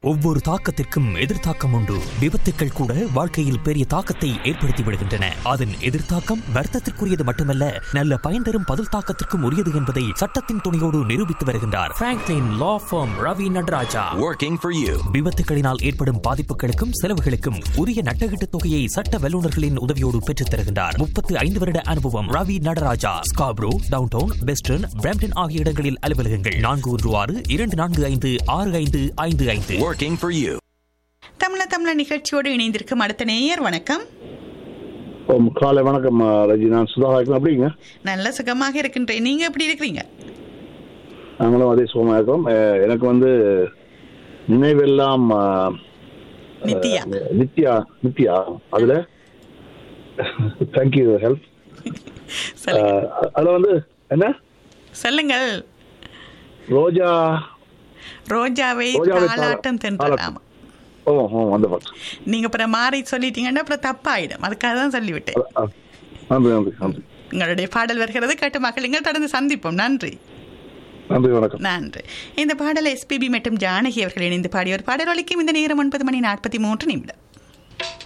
ஒவ்வொரு தாக்கத்திற்கும் எதிர்த்தாக்கம் உண்டு விபத்துக்கள் கூட வாழ்க்கையில் பெரிய தாக்கத்தை ஏற்படுத்தி விடுகின்றன அதன் எதிர்த்தாக்கம் வர்த்தத்திற்குரியது மட்டுமல்ல நல்ல பயன் தரும் பதில் தாக்கத்திற்கும் உரியது என்பதை சட்டத்தின் துணையோடு நிரூபித்து வருகின்றார் Franklin law firm Ravi Nataraja Working for you. விபத்துகளினால் ஏற்படும் பாதிப்புகளுக்கும் செலவுகளுக்கும் உரிய நட்டகீட்டு தொகையை சட்ட வல்லுநர்களின் உதவியோடு பெற்றுத் தருகின்றார் முப்பத்து ஐந்து வருட அனுபவம் Ravi Nataraja Scarborough downtown western Brampton ஆகிய இடங்களில் அலுவலகங்கள் நான்கு ஒன்று ஆறு இரண்டு நான்கு ஐந்து ஆறு ஐந்து ஐந்து ஐந்து Working for you. தமிழ தமிழ நிகழ்ச்சியோடு இணைந்திருக்கும் அடுத்த நேயர் வணக்கம் ஓம் காலை வணக்கம் அஹ், ரஜி நான் சுதாகர் அப்படிங்க நல்ல சுகமாக இருக்கின்றேன் நீங்க எப்படி இருக்கிறீங்க நாங்களும் அதே சுகமா இருக்கோம் அஹ், எனக்கு வந்து நினைவெல்லாம் அஹ், நித்யா நித்யா நித்யா அதுல தேங்க்யூ ஹெல்ப் சொல்லுங்க அதுல வந்து என்ன சொல்லுங்கள் ரோஜா ரோஜாவை ரோஜாவை தாளா- தாளாட்டம் தென்றலாமா ஓ ஓ அந்த பாட்டு நீங்க அப்புறம் மாறி சொல்லிட்டீங்கன்னா அப்புறம் தப்பாயிடும் அதுக்காக தான் சொல்லிவிட்டேன் அஹ், அஹ், நன்றி நன்றி நன்றி உங்களுடைய பாடல் வருகிறது கேட்டு மக்கள் தொடர்ந்து சந்திப்போம் நன்றி நன்றி வணக்கம் நன்றி இந்த பாடல் எஸ்பிபி மற்றும் ஜானகி அவர்கள் இணைந்து பாடிய ஒரு பாடல் ஒலிக்கும் இந்த நேரம் ஒன்பது மணி நாற்பத்தி மூன்று நிமிடம்